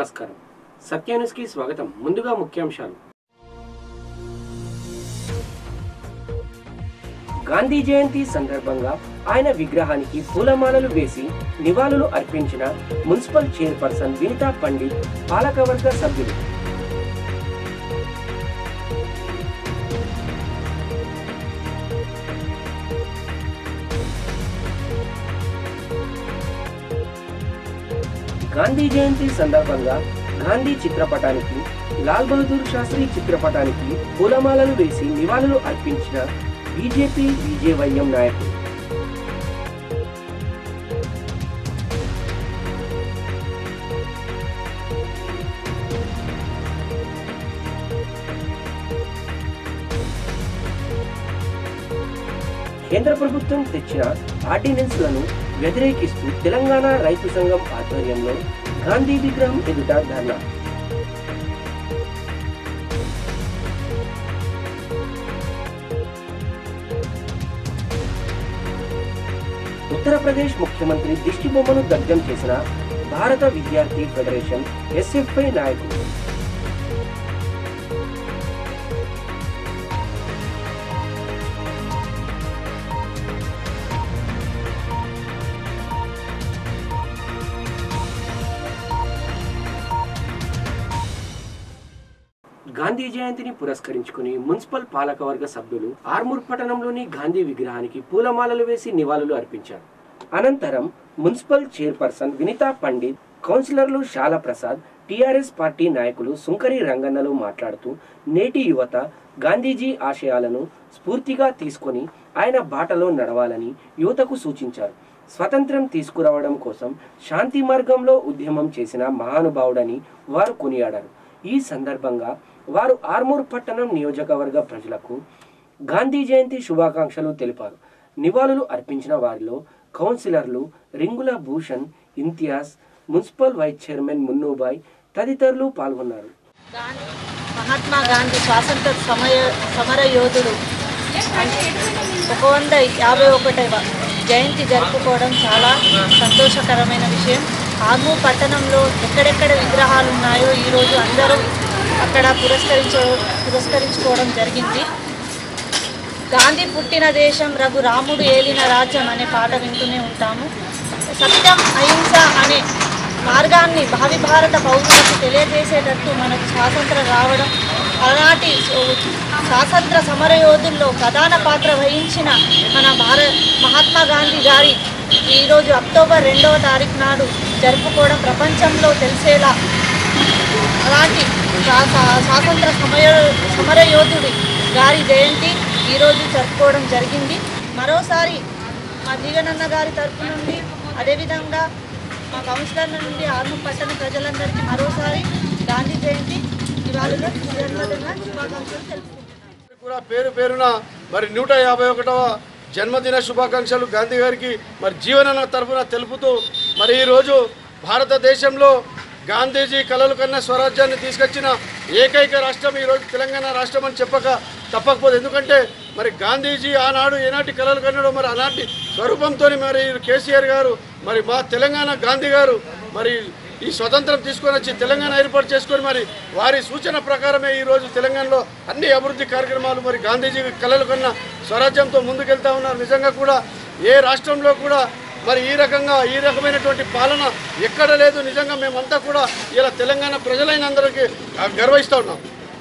నమస్కారం సత్యాన్యూస్కి స్వాగతం ముందుగా ముఖ్యాంశాలు గాంధీ జయంతి సందర్భంగా ఆయన విగ్రహానికి పూలమాలలు వేసి నివాళులు అర్పించిన మున్సిపల్ చైర్పర్సన్ వినితా పండిత్ పాలకవర్గ సభ్యులు గాంధీ జయంతి సందర్భంగా గాంధీ చిత్రపటానికి లాల్ బహదూర్ శాస్త్రి చిత్రపటానికి పూలమాలలు వేసి నివాళులు అర్పించిన బీజేపీ బీజేవైఎం నాయకులు కేంద్ర ప్రభుత్వం తెచ్చిన ఆర్డినెన్స్లను వ్యతిరేకిస్తూ తెలంగాణ రైతు సంఘం ఆధ్వర్యంలో గాంధీ విగ్రహం ఎదుట ధర్నా ఉత్తరప్రదేశ్ ముఖ్యమంత్రి దిష్టి బొమ్మను దగ్ధం చేసిన భారత విద్యార్థి ఫెడరేషన్ ఎస్ఎఫ్ఐ నాయకులు గాంధీ జయంతిని పురస్కరించుకుని మున్సిపల్ పాలకవర్గ సభ్యులు ఆర్మూర్ పట్టణంలోని గాంధీ విగ్రహానికి పూలమాలలు వేసి నివాళులు అర్పించారు అనంతరం మున్సిపల్ చైర్పర్సన్ వినితా పండిత్ కౌన్సిలర్లు శాల ప్రసాద్ టిఆర్ఎస్ పార్టీ నాయకులు సుంకరి రంగన్నలు మాట్లాడుతూ నేటి యువత గాంధీజీ ఆశయాలను స్ఫూర్తిగా తీసుకొని ఆయన బాటలో నడవాలని యువతకు సూచించారు స్వతంత్రం తీసుకురావడం కోసం శాంతి మార్గంలో ఉద్యమం చేసిన మహానుభావుడని వారు కొనియాడారు ఈ సందర్భంగా వారు ఆర్మూర్ పట్టణం నియోజకవర్గ ప్రజలకు గాంధీ జయంతి శుభాకాంక్షలు తెలిపారు నివాళులు అర్పించిన వారిలో కౌన్సిలర్లు Ringula Bhushan Imtiaz municipal vice chairman Munnubhai తదితరులు పాల్గొన్నారు గాంధీ మహాత్మా గాంధీ స్వాతంత్ర సమయ సమర యోధుడు ఒక వంద యాభై ఒకటవ జయంతి జరుపుకోవడం చాలా సంతోషకరమైన విషయం ఆర్మూ పట్టణంలో ఎక్కడెక్కడ విగ్రహాలు ఉన్నాయో ఈరోజు అందరూ అక్కడ పురస్కరించ పురస్కరించుకోవడం జరిగింది గాంధీ పుట్టిన దేశం రఘు రాముడు ఏలిన రాజ్యం అనే పాట వింటూనే ఉంటాము సత్యం అహింస అనే మార్గాన్ని భావి భారత పౌరులకు తెలియజేసేటట్టు మనకు స్వాతంత్రం రావడం ఆనాటి స్వాతంత్ర సమరయోధుల్లో ప్రధాన పాత్ర వహించిన మన భార మహాత్మా గాంధీ గారి ఈరోజు అక్టోబర్ రెండవ తారీఖు నాడు జరుపుకోవడం ప్రపంచంలో తెలిసేలా అలాంటి స్వా- స్వా- స్వాతంత్ర సమయ సమరయోధుడి గారి జయంతి ఈరోజు జరుపుకోవడం జరిగింది మరోసారి మా జీవనన్న గారి తరపు నుండి అదేవిధంగా మా కౌన్సిలర్ల నుండి ఆర్ము పట్టణ ప్రజలందరికీ మరోసారి గాంధీ జయంతి ఇవాళ జన్మదిన శుభాకాంక్షలు తెలుపుకుంటున్నాను కూడా పేరు పేరున మరి నూట యాభై ఒకటవ జన్మదిన శుభాకాంక్షలు గాంధీ గారికి మరి జీవన తరఫున తెలుపుతూ మరి ఈరోజు భారతదేశంలో గాంధీజీ కలలు కన్న స్వరాజ్యాన్ని తీసుకొచ్చిన ఏకైక రాష్ట్రం ఈరోజు తెలంగాణ రాష్ట్రం అని చెప్పక తప్పకపోతే ఎందుకంటే మరి గాంధీజీ ఆనాడు ఏనాటి కలలు కన్నాడో మరి ఆనాటి స్వరూపంతో మరి కేసీఆర్ గారు మరి మా తెలంగాణ గాంధీ గారు మరి ఈ స్వతంత్రం తీసుకొని వచ్చి తెలంగాణ ఏర్పాటు చేసుకొని మరి వారి సూచన ప్రకారమే ఈరోజు తెలంగాణలో అన్ని అభివృద్ధి కార్యక్రమాలు మరి గాంధీజీ కళలు కన్నా స్వరాజ్యంతో ముందుకెళ్తా ఉన్నారు నిజంగా కూడా ఏ రాష్ట్రంలో కూడా మరి ఈ రకంగా ఈ రకమైనటువంటి పాలన ఎక్కడ లేదు నిజంగా మేమంతా కూడా ఇలా తెలంగాణ ప్రజలైన అందరికీ గర్వహిస్తూ ఉన్నాం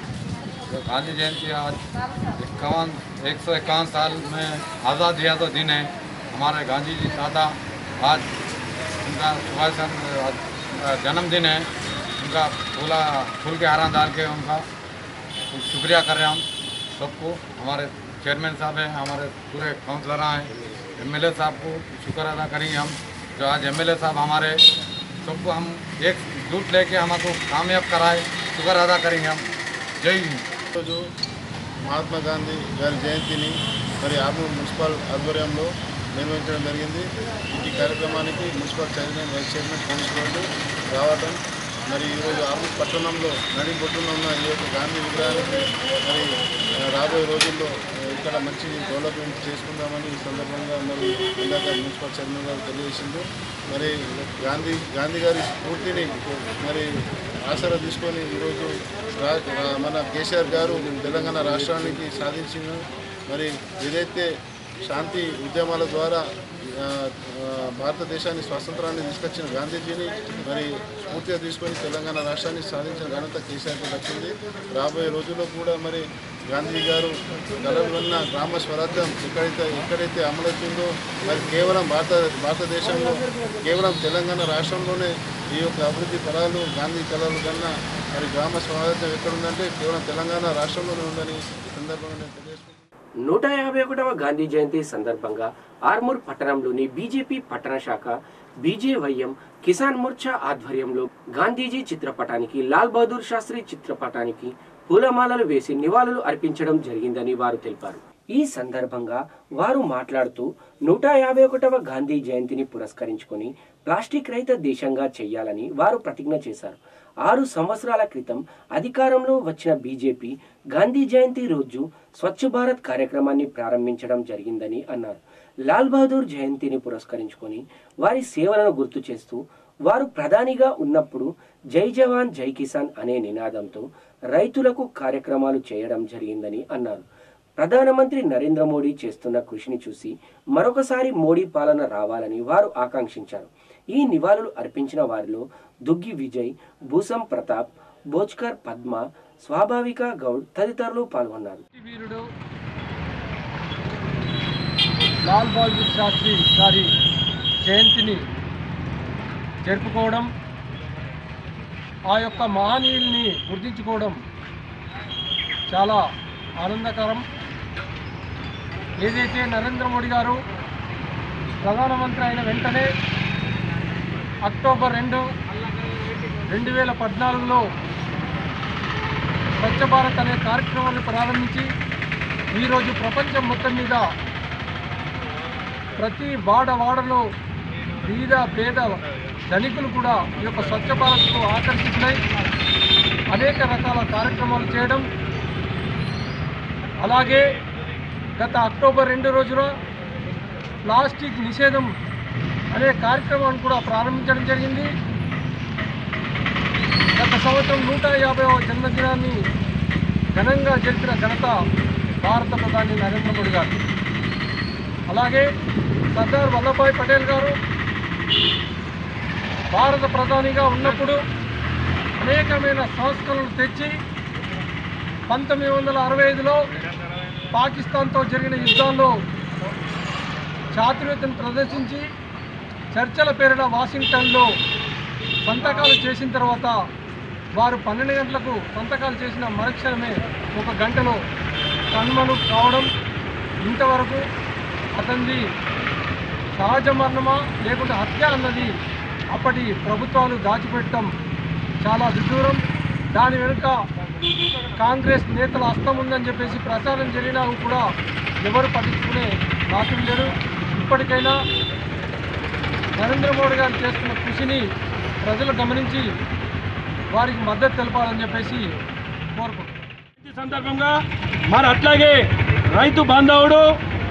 गांधी जयंती आज इक्यावन एक सौ इक्यावन साल में आज़ाद दिया तो दिन है हमारे गांधी जी दादा आज उनका सुभाष चंद्र आज जन्मदिन है उनका फूला फूल के हारा डाल के उनका शुक्रिया कर रहे हैं हम सबको हमारे चेयरमैन साहब हैं हमारे पूरे काउंसलर हैं एमएलए साहब को शुक्र अदा करेंगे हम जो आज एमएलए साहब हमारे सबको हम एक जुट लेके हमको कामयाब कराए शुक्र अदा करेंगे हम जय हिंद ఈరోజు మహాత్మా గాంధీ గారి జయంతిని మరి ఆర్మూర్ మున్సిపల్ ఆధ్వర్యంలో నిర్వహించడం జరిగింది ఈ కార్యక్రమానికి మున్సిపల్ చైర్మన్ వైస్ చైర్మన్ కౌన్సిలర్లు రావడం మరి ఈరోజు ఆర్మూర్ పట్టణంలో నడిబొట్టున ఉన్న ఈ యొక్క గాంధీ విగ్రహానికి మరి ఆ, రాబోయే రోజుల్లో ఆ, ఇక్కడ మంచి డెవలప్మెంట్ చేసుకుందామని ఈ సందర్భంగా మరి ఇందాక మున్సిపల్ చైర్మన్ గారు తెలియజేసింది మరి గాంధీ గాంధీ గారి స్ఫూర్తిని మరి ఆసరా తీసుకొని ఈరోజు రా- రా- మన కేసీఆర్ గారు తెలంగాణ రాష్ట్రానికి సాధించిన మరి ఏదైతే శాంతి ఉద్యమాల ద్వారా ఆ, ఆ, భారతదేశాన్ని స్వాతంత్రాన్ని తీసుకొచ్చిన గాంధీజీని మరి స్ఫూర్తిగా తీసుకొని తెలంగాణ రాష్ట్రాన్ని సాధించిన ఘనత కేసీఆర్కి దక్కింది రాబోయే రోజుల్లో కూడా మరి గాంధీ గారు కలలున్న గ్రామ స్వరాజ్యం ఎక్కడైతే ఎక్కడైతే అమలవుతుందో మరి కేవలం భారత భారతదేశంలో కేవలం తెలంగాణ రాష్ట్రంలోనే ఈ యొక్క అభివృద్ధి ఫలాలు గాంధీ కళలు కన్నా మరి గ్రామ స్వరాజ్యం ఎక్కడుందంటే కేవలం తెలంగాణ రాష్ట్రంలోనే ఉందని ఈ సందర్భంగా నేను తెలియజేసుకుంటున్నాను నూట యాభై ఒకటవ గాంధీ జయంతి సందర్భంగా ఆర్మూర్ పట్టణంలోని బీజేపీ పట్టణ శాఖ బీజేవైఎం కిసాన్ మోర్చా ఆధ్వర్యంలో గాంధీజీ చిత్రపటానికి లాల్ బహదూర్ శాస్త్రి చిత్రపటానికి పూలమాలలు వేసి నివాళులు అర్పించడం జరిగిందని వారు తెలిపారు ఈ సందర్భంగా వారు మాట్లాడుతూ నూట యాభై ఒకటవ గాంధీ జయంతిని పురస్కరించుకొని ప్లాస్టిక్ రహిత దేశంగా చేయాలని వారు ప్రతిజ్ఞ చేశారు ఆరు సంవత్సరాల క్రితం అధికారంలో వచ్చిన బీజేపీ గాంధీ జయంతి రోజు స్వచ్ఛ భారత్ కార్యక్రమాన్ని ప్రారంభించడం జరిగిందని అన్నారు లాల్ బహదూర్ జయంతిని పురస్కరించుకొని వారి సేవలను గుర్తు చేస్తూ వారు ప్రధానిగా ఉన్నప్పుడు జై జవాన్ జై కిసాన్ అనే నినాదంతో రైతులకు కార్యక్రమాలు చేయడం జరిగిందని అన్నారు ప్రధానమంత్రి నరేంద్ర మోడీ చేస్తున్న కృషిని చూసి మరొకసారి మోడీ పాలన రావాలని వారు ఆకాంక్షించారు ఈ నివాళులు అర్పించిన వారిలో దుగ్గి విజయ్ భూసం ప్రతాప్ భోజ్కర్ పద్మ స్వాభావిక గౌడ్ తదితరులు పాల్గొన్నారు వీరుడు లాల్ బహదూర్ శాస్త్రి గారి జయంతిని జరుపుకోవడం ఆ యొక్క మహనీయుల్ని గుర్తించుకోవడం చాలా ఆనందకరం ఏదైతే నరేంద్ర మోడీ గారు ప్రధానమంత్రి అయిన వెంటనే అక్టోబర్ రెండు రెండు వేల పద్నాలుగులో స్వచ్ఛ భారత్ అనే కార్యక్రమాన్ని ప్రారంభించి ఈరోజు ప్రపంచం మొత్తం మీద ప్రతి వాడ వాడలో బీద పేద ధనికులు కూడా ఈ యొక్క స్వచ్ఛ భారత్కు ఆకర్షితులై అనేక రకాల కార్యక్రమాలు చేయడం అలాగే గత అక్టోబర్ రెండు రోజున ప్లాస్టిక్ నిషేధం అనే కార్యక్రమాన్ని కూడా ప్రారంభించడం జరిగింది గత సంవత్సరం నూట యాభైవ జన్మదినాన్ని ఘనంగా జరిపిన ఘనత భారత ప్రధాని నరేంద్ర మోడీ గారు అలాగే సర్దార్ వల్లభాయ్ పటేల్ గారు భారత ప్రధానిగా ఉన్నప్పుడు అనేకమైన సంస్కరణలు తెచ్చి పంతొమ్మిది వందల అరవై ఐదులో పాకిస్తాన్తో జరిగిన యుద్ధాల్లో చాతుర్యతను ప్రదర్శించి చర్చల పేరిట వాషింగ్టన్లో సంతకాలు చేసిన తర్వాత వారు పన్నెండు గంటలకు సంతకాలు చేసిన మరుక్షణమే ఒక గంటలో కన్మను కావడం ఇంతవరకు అతనిది సహజ మరణమా లేకుంటే హత్య అన్నది అప్పటి ప్రభుత్వాలు దాచిపెట్టడం చాలా విదూరం దాని వెనుక కాంగ్రెస్ నేతల హస్తం ఉందని చెప్పేసి ప్రచారం జరిగినా కూడా ఎవరు పట్టించుకునే నాతులు లేరు ఇప్పటికైనా నరేంద్ర మోడీ గారు చేస్తున్న కృషిని ప్రజలు గమనించి వారికి మద్దతు తెలపాలని చెప్పేసి కోరుకుంటున్నాను ఈ సందర్భంగా మరి అట్లాగే రైతు బాంధవుడు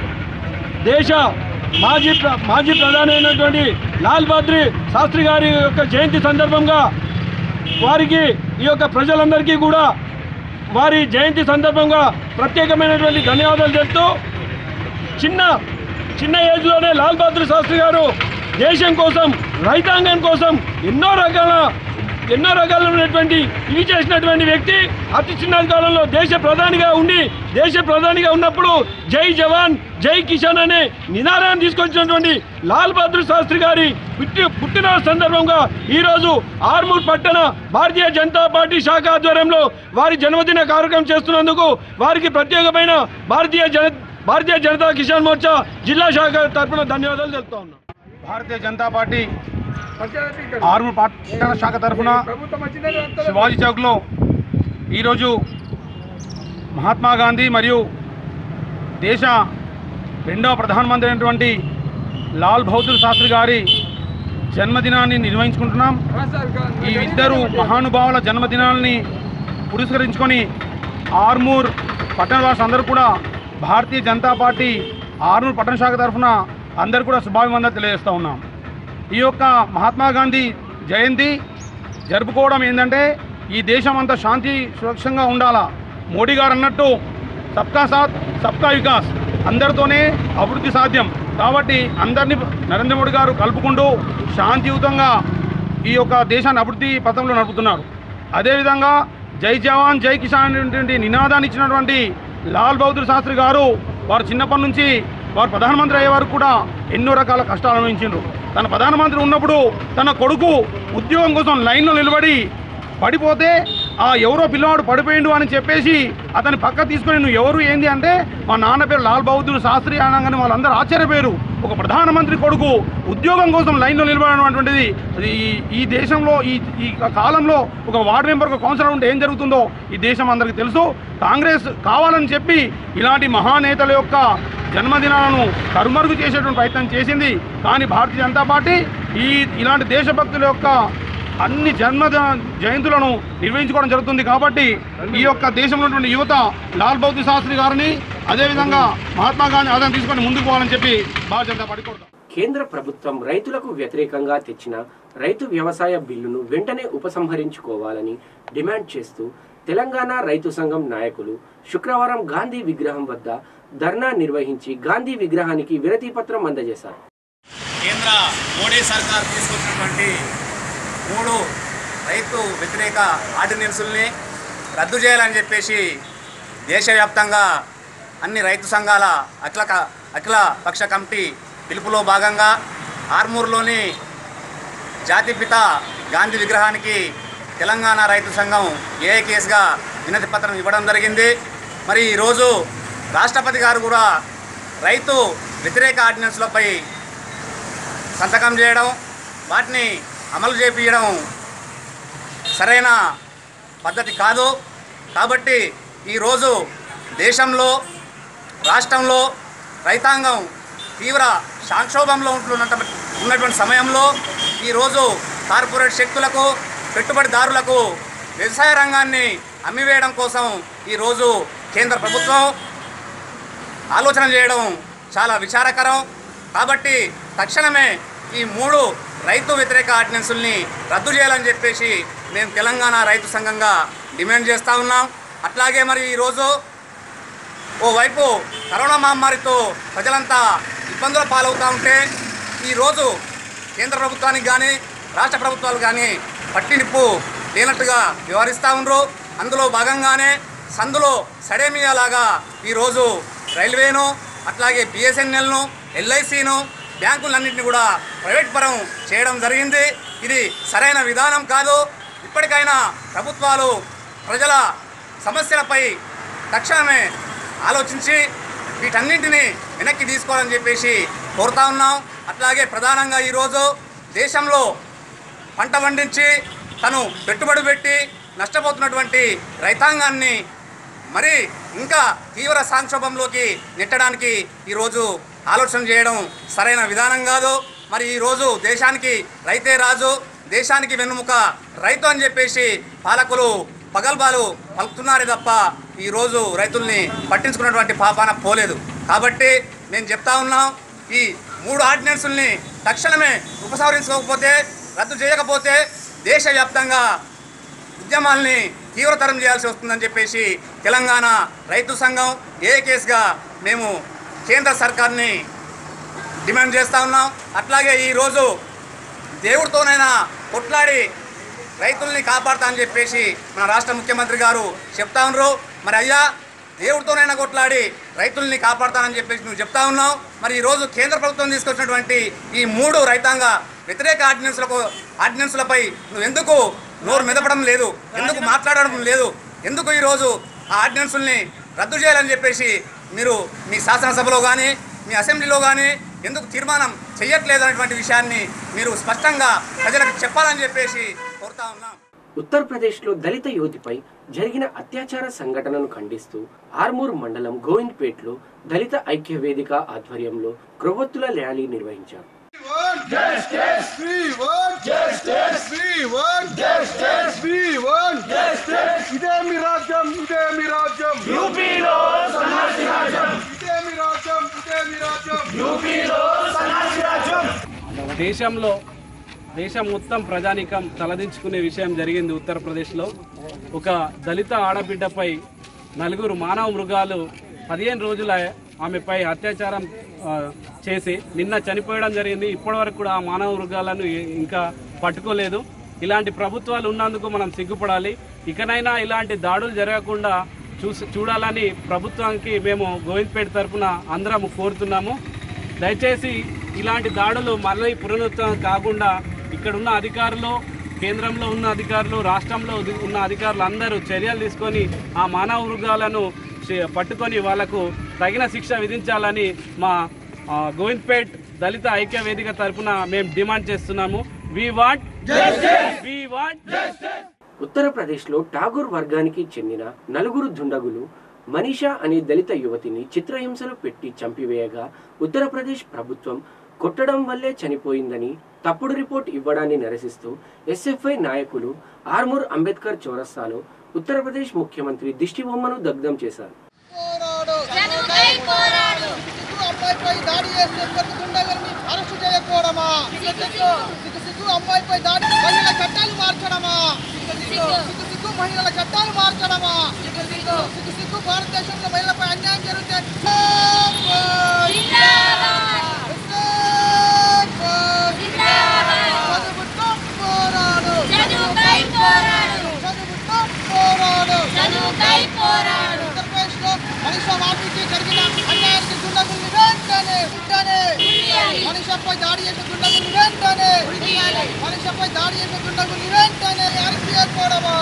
దేశ మాజీ ప్ర- మాజీ ప్రధాని అయినటువంటి లాల్ బహదూర్ శాస్త్రి గారి యొక్క జయంతి సందర్భంగా వారికి ఈ యొక్క ప్రజలందరికీ కూడా వారి జయంతి సందర్భంగా ప్రత్యేకమైనటువంటి ధన్యవాదాలు తెలుపుతూ చిన్న చిన్న ఏజ్లోనే లాల్ బహదూర్ శాస్త్రి గారు దేశం కోసం రైతాంగం కోసం ఎన్నో రకాల ఎన్నో రకాలైనటువంటి ఇవి చేసినటువంటి వ్యక్తి అతి చిన్న కాలంలో దేశ ప్రధానిగా ఉండి దేశ ప్రధానిగా ఉన్నప్పుడు జై జవాన్ జై కిసాన్ అనే నినాదాన్ని తీసుకొచ్చినటువంటి లాల్ బహదూర్ శాస్త్రి గారి పుట్టి పుట్టినరోజు సందర్భంగా ఈరోజు ఆర్మూర్ పట్టణ భారతీయ జనతా పార్టీ శాఖ ఆధ్వర్యంలో వారి జన్మదిన కార్యక్రమం చేస్తున్నందుకు వారికి ప్రత్యేకమైన భారతీయ జన భారతీయ జనతా కిసాన్ మోర్చా జిల్లా శాఖ తరఫున ధన్యవాదాలు తెలుపుతా ఉన్నాం భారతీయ జనతా పార్టీ ఆర్మూర్ పట్టణ శాఖ తరఫున శివాజీ చౌక్లో ఈరోజు మహాత్మా గాంధీ మరియు దేశ రెండవ ప్రధానమంత్రి అయినటువంటి లాల్ బహదూర్ శాస్త్రి గారి జన్మదినాన్ని నిర్వహించుకుంటున్నాం ఈ ఇద్దరు మహానుభావుల జన్మదినాలని పురస్కరించుకొని ఆర్మూర్ పట్టణ వాసులు అందరూ కూడా భారతీయ జనతా పార్టీ ఆర్మూర్ పట్టణ శాఖ తరఫున అందరు కూడా శుభాభివందనలు తెలియజేస్తూ ఉన్నాం ఈ యొక్క మహాత్మా గాంధీ జయంతి జరుపుకోవడం ఏంటంటే ఈ దేశం అంతా శాంతి సురక్షంగా ఉండాలా మోడీ గారు అన్నట్టు సబ్కా సాత్ సబ్కా వికాస్ అందరితోనే అభివృద్ధి సాధ్యం కాబట్టి అందరినీ నరేంద్ర మోడీ గారు కలుపుకుంటూ శాంతియుతంగా ఈ యొక్క దేశాన్ని అభివృద్ధి పథంలో నడుపుతున్నారు అదేవిధంగా జై జవాన్ జై కిసాన్ అనేటువంటి నినాదాన్ని ఇచ్చినటువంటి లాల్ బహదూర్ శాస్త్రి గారు వారు చిన్నప్పటి నుంచి వారు ప్రధానమంత్రి అయ్యే వరకు కూడా ఎన్నో రకాల కష్టాలు అనుభవించారు తన ప్రధానమంత్రి ఉన్నప్పుడు తన కొడుకు ఉద్యోగం కోసం లైన్లో నిలబడి పడిపోతే ఆ ఎవరో పిల్లవాడు పడిపోయిండు అని చెప్పేసి అతని పక్క తీసుకొని నువ్వు ఎవరు ఏంది అంటే మా నాన్న పేరు లాల్ బహదూర్ శాస్త్రి అనగానే వాళ్ళందరూ ఆశ్చర్యపోయారు ఒక ప్రధానమంత్రి కొడుకు ఉద్యోగం కోసం లైన్లో నిలబడడం అటువంటిది అది ఈ- ఈ దేశంలో ఈ ఈ కాలంలో ఒక వార్డు మెంబర్ ఒక కౌన్సిలర్ ఉంటే ఏం జరుగుతుందో ఈ దేశం అందరికీ తెలుసు కాంగ్రెస్ కావాలని చెప్పి ఇలాంటి మహానేతల యొక్క జన్మదినాలను కరుమరుగు చేసేటువంటి ప్రయత్నం చేసింది కానీ భారతీయ జనతా పార్టీ ఈ ఇలాంటి దేశభక్తుల యొక్క అన్ని జన్మ జయంతులను నిర్వహించుకోవడం జరుగుతుంది కాబట్టి ఈ యొక్క దేశంలో ఉన్నటువంటి యువత లాల్ బహదూర్ శాస్త్రి గారిని అదేవిధంగా మహాత్మా గాంధీ ఆదాయం తీసుకొని ముందుకు పోవాలని చెప్పి భారతీయ జనతా పార్టీ కోరుతాం కేంద్ర ప్రభుత్వం రైతులకు వ్యతిరేకంగా తెచ్చిన రైతు వ్యవసాయ బిల్లును వెంటనే ఉపసంహరించుకోవాలని డిమాండ్ చేస్తూ తెలంగాణ రైతు సంఘం నాయకులు శుక్రవారం గాంధీ విగ్రహం వద్ద ధర్నా నిర్వహించి గాంధీ విగ్రహానికి వినతి పత్రం అందజేశారు కేంద్ర మోడీ సర్కార్ తీసుకొచ్చినటువంటి మూడు రైతు వ్యతిరేక ఆర్డినెన్సుల్ని రద్దు చేయాలని చెప్పేసి దేశవ్యాప్తంగా అన్ని రైతు సంఘాల అఖిల క- అఖిల పక్ష కమిటీ పిలుపులో భాగంగా ఆర్మూర్లోని జాతిపిత గాంధీ విగ్రహానికి తెలంగాణ రైతు సంఘం ఏఐకేఎస్గా వినతి పత్రం ఇవ్వడం జరిగింది మరి ఈరోజు రాష్ట్రపతి గారు కూడా రైతు వ్యతిరేక ఆర్డినెన్స్లపై సంతకం చేయడం వాటిని అమలు చేపించడం సరైన పద్ధతి కాదు కాబట్టి ఈరోజు దేశంలో రాష్ట్రంలో రైతాంగం తీవ్ర సంక్షోభంలో ఉంటున్న ఉన్నటువంటి సమయంలో ఈరోజు కార్పొరేట్ శక్తులకు పెట్టుబడిదారులకు వ్యవసాయ రంగాన్ని అమ్మివేయడం కోసం ఈరోజు కేంద్ర ప్రభుత్వం ఆలోచన చేయడం చాలా విచారకరం కాబట్టి తక్షణమే ఈ మూడు రైతు వ్యతిరేక ఆర్డినెన్సుల్ని రద్దు చేయాలని చెప్పేసి మేము తెలంగాణ రైతు సంఘంగా డిమాండ్ చేస్తూ ఉన్నాం అట్లాగే మరి ఈరోజు ఓవైపు కరోనా మహమ్మారితో ప్రజలంతా ఇబ్బందుల పాలవుతూ ఉంటే ఈరోజు కేంద్ర ప్రభుత్వానికి కానీ రాష్ట్ర ప్రభుత్వాలు కానీ పట్టినిప్పు లేనట్టుగా వ్యవహరిస్తూ ఉండరు అందులో భాగంగానే సందులో సడేమియాలాగా ఈరోజు రైల్వేను అట్లాగే బిఎస్ఎన్ఎల్ను ఎల్ఐసిను బ్యాంకులన్నింటినీ కూడా ప్రైవేట్ పరం చేయడం జరిగింది ఇది సరైన విధానం కాదు ఇప్పటికైనా ప్రభుత్వాలు ప్రజల సమస్యలపై తక్షణమే ఆలోచించి వీటన్నింటినీ వెనక్కి తీసుకోవాలని చెప్పేసి కోరుతా ఉన్నాం అట్లాగే ప్రధానంగా ఈరోజు దేశంలో పంట పండించి తను పెట్టుబడి పెట్టి నష్టపోతున్నటువంటి రైతాంగాన్ని మరి ఇంకా తీవ్ర సంక్షోభంలోకి నెట్టడానికి ఈరోజు ఆలోచన చేయడం సరైన విధానం కాదు మరి ఈరోజు దేశానికి రైతే రాజు దేశానికి వెన్నుముక రైతు అని చెప్పేసి పాలకులు పగల్బాలు పలుకుతున్నారే తప్ప ఈరోజు రైతుల్ని పట్టించుకున్నటువంటి పాపాన పోలేదు కాబట్టి నేను చెప్తా ఉన్నాం ఈ మూడు ఆర్డినెన్సుల్ని తక్షణమే ఉపసంహరించుకోకపోతే రద్దు చేయకపోతే దేశవ్యాప్తంగా ఉద్యమాల్ని తీవ్రతరం చేయాల్సి వస్తుందని చెప్పేసి తెలంగాణ రైతు సంఘం ఏ కేసుగా మేము కేంద్ర సర్కార్ని డిమాండ్ చేస్తూ ఉన్నాం అట్లాగే ఈరోజు దేవుడితోనైనా కొట్లాడి రైతుల్ని కాపాడుతా అని చెప్పేసి మన రాష్ట్ర ముఖ్యమంత్రి గారు చెప్తా ఉన్నారు మరి అయ్యా దేవుడితోనైనా కొట్లాడి రైతుల్ని కాపాడుతానని చెప్పేసి నువ్వు చెప్తా ఉన్నావు మరి ఈరోజు కేంద్ర ప్రభుత్వం తీసుకొచ్చినటువంటి ఈ మూడు రైతాంగ వ్యతిరేక ఆర్డినెన్స్లకు ఆర్డినెన్స్లపై నువ్వు ఎందుకు నోరు మెదపడం లేదు ఎందుకు మాట్లాడడం లేదు ఎందుకు ఈరోజు ఆ ఆర్డినెన్సుల్ని రద్దు చేయాలని చెప్పేసి మీరు మీ శాసనసభలో కానీ మీ అసెంబ్లీలో కానీ ఎందుకు తీర్మానం చేయట్లేదు అనేటువంటి విషయాన్ని మీరు స్పష్టంగా ప్రజలకు చెప్పాలని చెప్పేసి కోరుతా ఉన్నాం ఉత్తరప్రదేశ్లో దళిత యువతిపై జరిగిన అత్యాచార సంఘటనను ఖండిస్తూ ఆర్మూర్ మండలం గోవింద్పేట్లో దళిత ఐక్య వేదిక ఆధ్వర్యంలో క్రొవ్వొత్తుల ర్యాలీ నిర్వహించారు ఇదే మీ రాజ్యం ఇదే మీ రాజ్యం యూపీలో దేశంలో దేశం మొత్తం ప్రజానీకం తలదించుకునే విషయం జరిగింది ఉత్తరప్రదేశ్లో ఒక దళిత ఆడబిడ్డపై నలుగురు మానవ మృగాలు పదిహేను రోజుల ఆమెపై అత్యాచారం ఆ, చేసి నిన్న చనిపోయడం జరిగింది ఇప్పటివరకు కూడా ఆ మానవ మృగాలను ఇంకా పట్టుకోలేదు ఇలాంటి ప్రభుత్వాలు ఉన్నందుకు మనం సిగ్గుపడాలి ఇకనైనా ఇలాంటి దాడులు జరగకుండా చూసి చూడాలని ప్రభుత్వానికి మేము గోవింద్పేట తరఫున అందరం కోరుతున్నాము దయచేసి ఇలాంటి దాడులు మళ్ళీ పునరుద్ధరణ కాకుండా ఇక్కడ ఉన్న అధికారులు కేంద్రంలో ఉన్న అధికారులు రాష్ట్రంలో ఉది- ఉన్న అధికారులు అందరూ చర్యలు తీసుకొని ఆ మానవ మృగాలను చే- పట్టుకొని వాళ్లకు తగిన శిక్ష విధించాలని మా ఆ, గోవింద్పేట్ దళిత ఐక్య వేదిక తరఫున మేము డిమాండ్ చేస్తున్నాము వి వాంట్ వి వాంట్ ఉత్తరప్రదేశ్లో ఠాగూర్ వర్గానికి చెందిన నలుగురు దుండగులు మనీషా అనే దళిత యువతిని చిత్రహింసలు పెట్టి చంపివేయగా ఉత్తరప్రదేశ్ ప్రభుత్వం కొట్టడం వల్లే చనిపోయిందని తప్పుడు రిపోర్ట్ ఇవ్వడాన్ని నిరసిస్తూ ఎస్ఎఫ్ఐ నాయకులు ఆర్మూర్ అంబేద్కర్ చౌరస్తాలో ఉత్తరప్రదేశ్ ముఖ్యమంత్రి దిష్టిబొమ్మను దగ్ధం చేశారు అమ్మాయిపై దాడి చేస్తే ప్రతి గుండెగారిని అరెస్టు చేయకపోవడమా సిగ్గు సిగ్గు అమ్మాయిపై దాడి మహిళల చట్టాలు మార్చడమా సిగ్గు సిగ్గు మహిళల చట్టాలు మార్చడమా సిగ్గు సిగ్గు భారతదేశంలో మహిళలపై అన్యాయం జరిగితే చదువుతాం పోరాడు చదువుతాం పోరాడు ఉత్తరప్రదేశ్లో మనీషా మాఫీకి జరిగిన అన్యాయానికి దుండగుల్ని వెంటనే వెంటనే మనీషాపై దాడి చేసిన దుండగుల్ని వెంటనే మనీషాపై దాడి చేసిన దుండగుల్ని వెంటనే అరెస్ట్ చేసుకోవడమా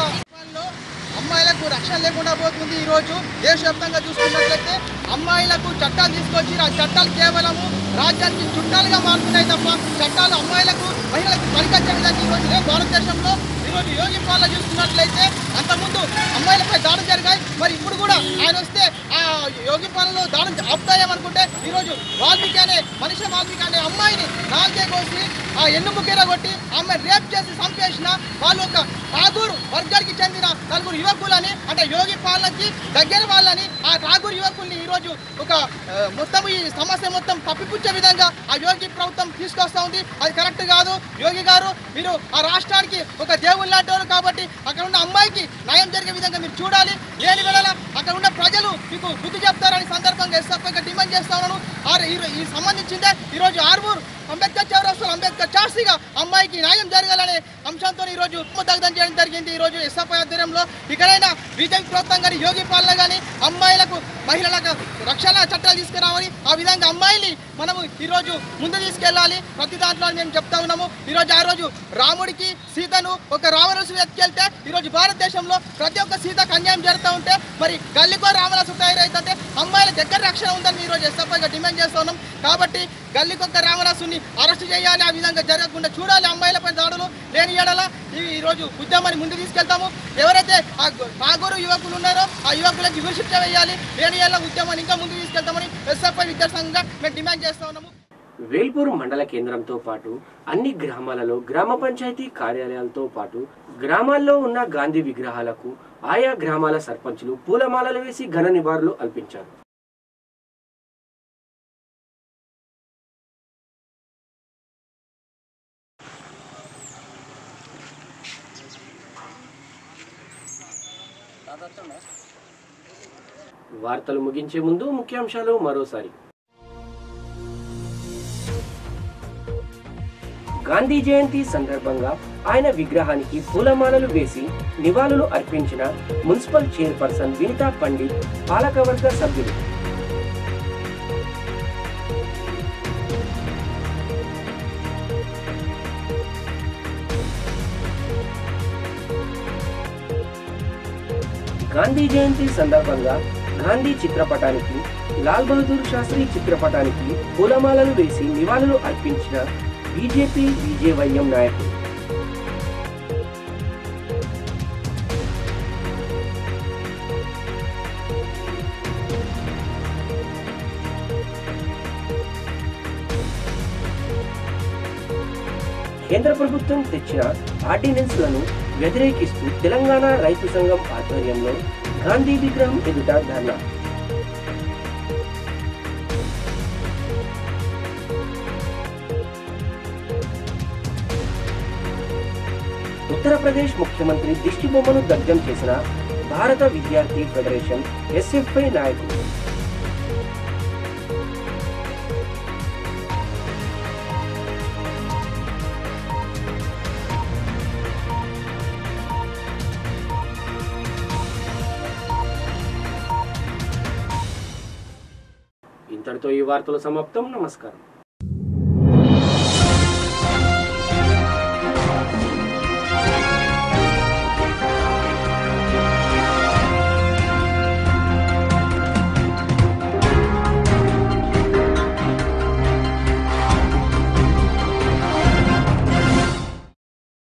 అమ్మాయిలకు రక్షణ లేకుండా పోతుంది ఈ రోజు దేశవ్యాప్తంగా చూసుకున్నట్లయితే అమ్మాయిలకు చట్టాలు తీసుకొచ్చి ఆ చట్టాలు కేవలము రాజ్యానికి చుట్టాలుగా మారుతున్నాయి తప్ప చట్టాలు అమ్మాయిలకు మహిళలకు పనికొచ్చే విధంగా ఈ రోజు లేవు. భారతదేశంలో ఈరోజు యోగి పాలన చూసుకున్నట్లయితే అంతకుముందు అమ్మాయిలపై దాడులు జరిగాయి మరి ఇప్పుడు కూడా ఆయన వస్తే ఆ యోగి పాలనలో దాడులు ఆపుతాయేమనుకుంటే ఈరోజు వాల్మీకి అనే మనిషి వాల్మీకి అనే అమ్మాయిని నాలుగే కోసి ఆ ఎన్నుముకేర కొట్టి ఆమె రేప్ చేసి చంపేసిన వాళ్ళు ఒక ఠాగూర్ వర్గానికి చెందిన నలుగురు యువకులని అంటే యోగి పాలనకి దగ్గర వాళ్ళని ఆ ఠాగూర్ యువకుల్ని ఈరోజు ఒక ఆ, మొత్తం ఈ సమస్య మొత్తం తప్పిపుచ్చే విధంగా ఆ యోగి ప్రభుత్వం తీసుకొస్తా ఉంది అది కరెక్ట్ కాదు యోగి గారు మీరు ఆ రాష్ట్రానికి ఒక దేవుళ్ళు లాంటి వారు కాబట్టి అక్కడ ఉన్న అమ్మాయికి న్యాయం జరిగే విధంగా మీరు చూడాలి లేని వేళ అక్కడ ఉన్న ప్రజలు మీకు బుద్ధి చెప్తారని సందర్భంగా ఎస్ఎఫ్ఐగా డిమాండ్ చేస్తా ఉన్నాను ఆ ఈ- ఈ సంబంధించిందే ఈరోజు ఆర్మూర్ అంబేద్కర్ చౌరస్తాలో అంబేద్కర్ చాస్తిగా అమ్మాయికి న్యాయం జరగాలనే అంశంతో ఈ రోజు దగ్ధం చేయడం జరిగింది ఈ రోజు ఎస్ఎఫ్ఐ ఆధ్వర్యంలో ఇకనైనా బీజేపీ ప్రభుత్వం కానీ యోగి పాలన కానీ అమ్మాయిలకు మహిళలకు రక్షణ చట్టాలు తీసుకురావాలి ఆ విధంగా అమ్మాయిని మనము ఈరోజు ముందు తీసుకెళ్ళాలి ప్రతి దాంట్లో మేము చెప్తా ఉన్నాము ఈరోజు ఆ రోజు రాముడికి సీతను ఒక రావణసు ఎత్తుకెళ్తే ఈరోజు భారతదేశంలో ప్రతి ఒక్క సీతకు అన్యాయం జరుగుతూ ఉంటే మరి గల్లికో రామరాసు తయారైతుంటే అమ్మాయిలకు ఎక్కడ రక్షణ ఉందని ఈరోజు ఎస్ఎఫ్ఐగా డిమాండ్ చేస్తా ఉన్నాం కాబట్టి గల్లికొక్క రామరాసుని అరెస్ట్ చేయాలి ఆ విధంగా జరగకుండా చూడాలి అమ్మాయిలపై దాడులు లేని ఎడల ఈ- ఈ రోజు ఉద్యమాన్ని ముందు తీసుకెళ్తాము ఎవరైతే ఆ గు- ఠాగూరు యువకులు ఉన్నారో ఆ యువకులకి విమర్శించ వేయాలి లేని ఎడల ఉద్యమాన్ని ఇంకా ముందు తీసుకెళ్తామని ఎస్ఎఫ్ఐ విద్యాసంఘంగా మేము డిమాండ్ చేస్తా ఉన్నాము వేల్పూర్ మండల కేంద్రంతో పాటు అన్ని గ్రామాలలో గ్రామ పంచాయతీ కార్యాలయాలతో పాటు గ్రామాల్లో ఉన్న గాంధీ విగ్రహాలకు ఆయా గ్రామాల సర్పంచులు పూలమాలలు వేసి ఘన నివాళులు అల్పించారు వార్తలు ముగించే ముందు ముఖ్యాంశాలు మరోసారి గాంధీ జయంతి సందర్భంగా ఆయన విగ్రహానికి పూలమాలలు వేసి నివాళులు అర్పించిన మున్సిపల్ చైర్పర్సన్ వినితా పండిత్ పాలకవర్గ సభ్యులు గాంధీ జయంతి సందర్భంగా గాంధీ చిత్రపటానికి లాల్ బహదూర్ శాస్త్రి చిత్రపటానికి పూలమాలలు వేసి నివాళులు అర్పించిన బీజేపీ బీజేవైఎం నాయకులు కేంద్ర ప్రభుత్వం తెచ్చిన ఆర్డినెన్స్లను వ్యతిరేకిస్తూ తెలంగాణ రైతు సంఘం ఆధ్వర్యంలో గాంధీ విగ్రహం ఎదుట ధర్నా ఉత్తరప్రదేశ్ ముఖ్యమంత్రి దిష్టి బొమ్మను దగ్ధం చేసిన భారత విద్యార్థి ఫెడరేషన్ ఎస్ఎఫ్ఐ నాయకులు ఇంతటితో ఈ వార్తలు సమాప్తం నమస్కారం